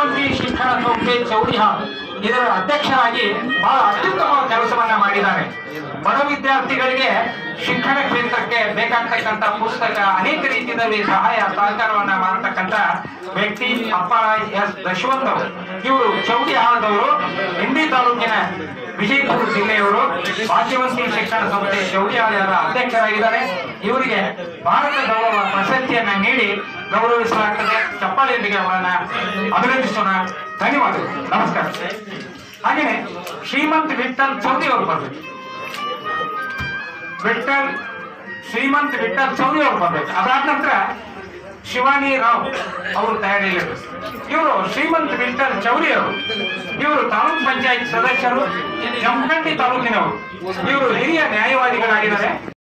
ಭಾಗ್ಯವಂತಿ ಶಿಕ್ಷಣ ಸಂಸ್ಥೆ ಚೌಡಿಹಾಲ್ ಇದರ ಅಧ್ಯಕ್ಷರಾಗಿ ಬಹಳ ಅತ್ಯುತ್ತಮ ಕೆಲಸವನ್ನ ಮಾಡಿದ್ದಾರೆ ಬಡ ವಿದ್ಯಾರ್ಥಿಗಳಿಗೆ ಶಿಕ್ಷಣ ಕ್ಷೇತ್ರಕ್ಕೆ ಬೇಕಾಗ್ತಕ್ಕಂಥ ಪುಸ್ತಕ ಅನೇಕ ರೀತಿಯಲ್ಲಿ ಸಹಾಯ ಸಹಕಾರವನ್ನ ಮಾಡತಕ್ಕಂಥ ವ್ಯಕ್ತಿ ಅಪ್ಪ ಎಸ್ ದಶವಂತ್ ಅವರು ಇವರು ಚೌಡಿಹಾಳದವರು ಇಂಡಿ ತಾಲೂಕಿನ ವಿಜಯಪುರ ಜಿಲ್ಲೆಯವರು ಭಾಗ್ಯವಂತಿ ಶಿಕ್ಷಣ ಸಂಸ್ಥೆ ಚೌಡಿಹಾಳರ ಅಧ್ಯಕ್ಷರಾಗಿದ್ದಾರೆ ಇವರಿಗೆ ಭಾರತ ಗೌರವ ಪ್ರಶಸ್ತಿಯನ್ನ ನೀಡಿ ಗೌರವಿಸಲಾಗ್ತದೆ ಚಪ್ಪಾಳೆಯೊಂದಿಗೆ ಅವರನ್ನ ಅಭಿನಂದಿಸೋಣ ಧನ್ಯವಾದಗಳು ನಮಸ್ಕಾರ ಹಾಗೆಯೇ ಶ್ರೀಮಂತ್ ವಿಠಲ್ ಚೌಧರಿ ಅವರು ಬರ್ಬೇಕು ವಿಠಲ್ ಶ್ರೀಮಂತ್ ವಿಠಲ್ ಚೌಧರಿ ಅವರು ಬರ್ಬೇಕು ಅದಾದ ನಂತರ ಶಿವಾನಿ ರಾವ್ ಅವರು ತಯಾರಿಯಲ್ಲಿ ಇವರು ಶ್ರೀಮಂತ್ ವಿಠಲ್ ಚೌರಿ ಅವರು ಇವರು ತಾಲೂಕ್ ಪಂಚಾಯತ್ ಸದಸ್ಯರು ಜಮಖಂಡಿ ತಾಲೂಕಿನವರು ಇವರು ಹಿರಿಯ ನ್ಯಾಯವಾದಿಗಳಾಗಿದ್ದಾರೆ